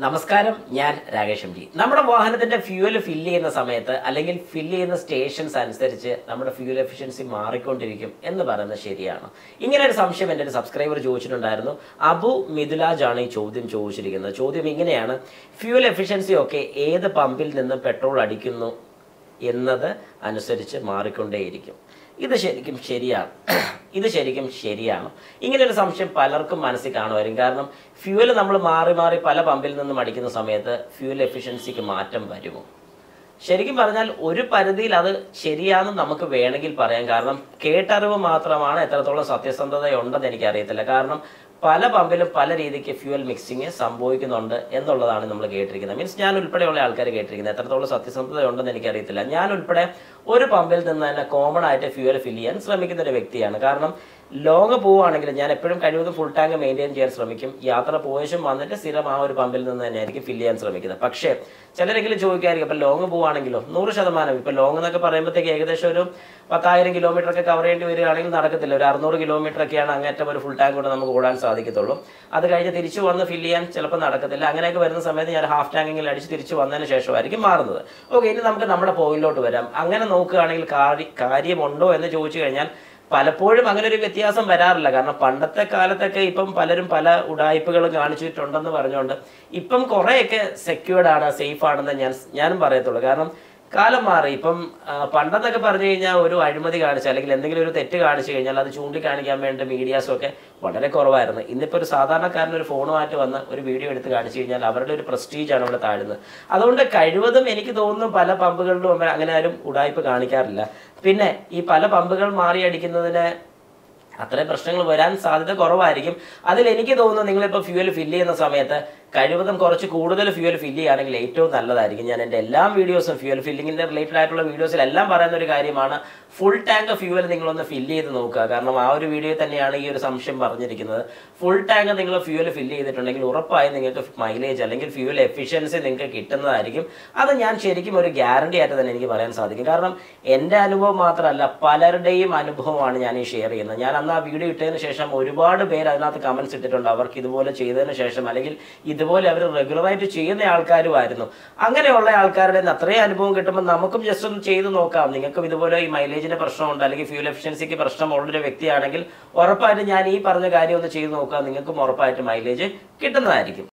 നമസ്കാരം ഞാൻ Rakesh M G നമ്മുടെ വാഹനത്തിന്റെ ഫ്യൂവൽ ഫില്ല് ചെയ്യുന്ന സമയത്ത് അല്ലെങ്കിൽ ഫില്ല് ചെയ്യുന്ന സ്റ്റേഷൻസ് അനുസരിച്ച് നമ്മുടെ ഫ്യൂവൽ എഫിഷ്യൻസി മാറിക്കൊണ്ടിരിക്കും എന്ന് പറയുന്നത് ശരിയാണ് ഇങ്ങനെ ഒരു സംശയം എൻ്റെ ഒരു സബ്സ്ക്രൈബർ ചോദിച്ചിട്ടുണ്ടായിരുന്നു അബു മിഥുലാജ് ആണ് ഈ ചോദ്യം ചോദിച്ചിരിക്കുന്നത് ചോദ്യം ഇങ്ങനെയാണ് ഫ്യൂവൽ എഫിഷ്യൻസി ഒക്കെ ഏത് പമ്പിൽ നിന്ന് പെട്രോൾ അടിക്കുന്നു എന്നത് അനുസരിച്ച് മാറിക്കൊണ്ടേയിരിക്കും ഇത് ശരിക്കും ശരിയാണ് ഇത് ശരിക്കും ശരിയാണ് ഇങ്ങനെ ഒരു സംശയം പലർക്കും മനസ്സിൽ കാണുമായിരിക്കും കാരണം ഫ്യൂവൽ നമ്മൾ മാറി മാറി പല പമ്പിൽ നിന്നും അടിക്കുന്ന സമയത്ത് ഫ്യൂവൽ എഫിഷ്യൻസിക്ക് മാറ്റം വരുമോ ശരിക്കും പറഞ്ഞാൽ ഒരു പരിധിയിൽ അത് ശരിയാണെന്ന് നമുക്ക് വേണമെങ്കിൽ പറയാം കാരണം കേട്ടറിവ് മാത്രമാണ് എത്രത്തോളം സത്യസന്ധതയുണ്ടെന്ന് എനിക്ക് അറിയത്തില്ല കാരണം പല പമ്പിലും പല രീതിക്ക് ഫ്യൂവൽ മിക്സിങ് സംഭവിക്കുന്നുണ്ട് എന്നുള്ളതാണ് നമ്മൾ കേട്ടിരിക്കുന്നത് മീൻസ് ഞാൻ ഉൾപ്പെടെയുള്ള ആൾക്കാർ കേട്ടിരിക്കുന്നത് എത്രത്തോളം സത്യസന്ധതയുണ്ടെന്ന് എനിക്കറിയത്തില്ല ഞാൻ ഉൾപ്പെടെ ഒരു പമ്പിൽ നിന്ന് തന്നെ കോമൺ ആയിട്ട് ഫ്യൂവൽ ഫില്ല് ചെയ്യാൻ ശ്രമിക്കുന്ന ഒരു വ്യക്തിയാണ് കാരണം ലോങ് പോവുകയാണെങ്കിൽ ഞാൻ എപ്പോഴും കഴിവതും ഫുൾ ടാങ്ക് മെയിൻറ്റെയിൻ ചെയ്യാൻ ശ്രമിക്കും യാത്ര പോയശം വന്നിട്ട് സ്ഥിരം ആ ഒരു പമ്പിൽ നിന്ന് തന്നെയായിരിക്കും ഫില്ല് ചെയ്യാൻ ശ്രമിക്കുന്നത് പക്ഷേ ചിലരെങ്കിലും ചോദിക്കായിരിക്കും ഇപ്പം ലോങ് പോവുകയാണെങ്കിലോ നൂറ് ശതമാനം ഇപ്പം ലോങ് എന്നൊക്കെ പറയുമ്പോഴത്തേക്ക് ഏകദേശം ഒരു പത്തായിരം കിലോമീറ്റർ ഒക്കെ കവർ ചെയ്യേണ്ടി വരികയാണെങ്കിൽ നടക്കത്തില്ല ഒരു അറുന്നൂറ് കിലോമീറ്റർ ഒക്കെയാണ് അങ്ങേറ്റം ഒരു ഫുൾ ടാങ്ക് കൊണ്ട് നമുക്ക് ഓടാൻ സാധിക്കത്തുള്ളൂ അത് കഴിഞ്ഞ് തിരിച്ചു വന്ന് ഫില്ല് ചെയ്യാൻ ചിലപ്പോൾ നടക്കത്തില്ല അങ്ങനെയൊക്കെ വരുന്ന സമയത്ത് ഞാൻ ഹാഫ് ടാങ്കെങ്കിലും അടിച്ച് തിരിച്ചു വന്നതിന് ശേഷമായിരിക്കും മാറുന്നത് ഓക്കെ ഇനി നമുക്ക് നമ്മുടെ പോയിന്റിലോട്ട് വരാം അങ്ങനെ നോക്കുകയാണെങ്കിൽ കാര്യ കാര്യമുണ്ടോ എന്ന് ചോദിച്ചു കഴിഞ്ഞാൽ പലപ്പോഴും അങ്ങനെ ഒരു വ്യത്യാസം വരാറില്ല കാരണം പണ്ടത്തെ കാലത്തൊക്കെ ഇപ്പം പലരും പല ഉടായ്പകളും കാണിച്ചിട്ടുണ്ടെന്ന് പറഞ്ഞുകൊണ്ട് ഇപ്പം കുറേയൊക്കെ സെക്യൂർഡ് ആണ് സേഫ് ആണെന്ന് ഞാൻ ഞാനും പറയത്തുള്ളൂ കാരണം കാലം മാറി ഇപ്പം ആ, പണ്ടെന്നൊക്കെ പറഞ്ഞു കഴിഞ്ഞാൽ ഒരു അഴിമതി കാണിച്ച് അല്ലെങ്കിൽ എന്തെങ്കിലും ഒരു തെറ്റ് കാണിച്ചു കഴിഞ്ഞാൽ അത് ചൂണ്ടിക്കാണിക്കാൻ വേണ്ടി മീഡിയാസും ഒക്കെ വളരെ കുറവായിരുന്നു ഇന്നിപ്പോൾ ഒരു സാധാരണക്കാരൻ ഒരു ഫോണുമായിട്ട് വന്ന് ഒരു വീഡിയോ എടുത്ത് കാണിച്ചു കഴിഞ്ഞാൽ അവരുടെ ഒരു പ്രസ്റ്റീജാണ് അവിടെ താഴുന്നത് അതുകൊണ്ട് കഴിവതും എനിക്ക് തോന്നുന്നു പല പമ്പുകളിലും അങ്ങനെ ആരും ഉടായ്പ കാണിക്കാറില്ല പിന്നെ ഈ പല പമ്പുകൾ മാറി അടിക്കുന്നതിന് അത്രയും പ്രശ്നങ്ങൾ വരാൻ സാധ്യത കുറവായിരിക്കും അതിൽ എനിക്ക് തോന്നുന്നു നിങ്ങളിപ്പോൾ ഫ്യൂവൽ ഫില്ല് ചെയ്യുന്ന സമയത്ത് കഴിവതും കുറച്ച് കൂടുതൽ ഫ്യൂവൽ ഫില്ല് ചെയ്യുകയാണെങ്കിൽ ഏറ്റവും നല്ലതായിരിക്കും ഞാൻ എൻ്റെ എല്ലാ വീഡിയോസും ഫ്യൂവൽ ഫില്ലിങ്ങിൻ്റെ റിലേറ്റഡ് ആയിട്ടുള്ള വീഡിയോസിലെല്ലാം പറയുന്ന ഒരു കാര്യമാണ് ഫുൾ ടാങ്ക് ഫ്യൂവൽ നിങ്ങളൊന്ന് ഫില്ല് ചെയ്ത് നോക്കുക കാരണം ആ ഒരു വീഡിയോ തന്നെയാണ് ഈ ഒരു സംശയം പറഞ്ഞിരിക്കുന്നത് ഫുൾ ടാങ്ക് നിങ്ങൾ ഫ്യൂവൽ ഫില്ല് ചെയ്തിട്ടുണ്ടെങ്കിൽ ഉറപ്പായും നിങ്ങൾക്ക് മൈലേജ് അല്ലെങ്കിൽ ഫ്യൂവൽ എഫിഷ്യൻസി നിങ്ങൾക്ക് കിട്ടുന്നതായിരിക്കും അത് ഞാൻ ശരിക്കും ഒരു ഗ്യാരണ്ടി ആയിട്ട് തന്നെ എനിക്ക് പറയാൻ സാധിക്കും കാരണം എൻ്റെ അനുഭവം മാത്രമല്ല പലരുടെയും അനുഭവമാണ് ഞാൻ ഈ ഷെയർ ചെയ്യുന്നത് ഞാൻ അന്ന് ആ വീഡിയോ ഇട്ടതിന് ശേഷം ഒരുപാട് പേര് അതിനകത്ത് കമൻസ് ഇട്ടിട്ടുണ്ട് അവർക്ക് ഇതുപോലെ ചെയ്തതിന് ശേഷം അല്ലെങ്കിൽ ഇതുപോലെ അവർ റെഗുലറായിട്ട് ചെയ്യുന്ന ആൾക്കാരുമായിരുന്നു അങ്ങനെയുള്ള ആൾക്കാരുടെ കയ്യിൽ നിന്ന് അത്രയും അനുഭവം കിട്ടുമ്പോൾ നമുക്കും ജസ്റ്റ് ഒന്ന് ചെയ്ത് നോക്കാം നിങ്ങൾക്കും ഇതുപോലെ ഈ മൈലേജിന്റെ പ്രശ്നമുണ്ട് അല്ലെങ്കിൽ ഫ്യൂൽ എഫിഷ്യൻസിക്ക് പ്രശ്നമുള്ളൊരു വ്യക്തിയാണെങ്കിൽ ഉറപ്പായിട്ടും ഞാൻ ഈ പറഞ്ഞ കാര്യം ഒന്ന് ചെയ്ത് നോക്കുക നിങ്ങൾക്കും ഉറപ്പായിട്ട് മൈലേജ് കിട്ടുന്നതായിരിക്കും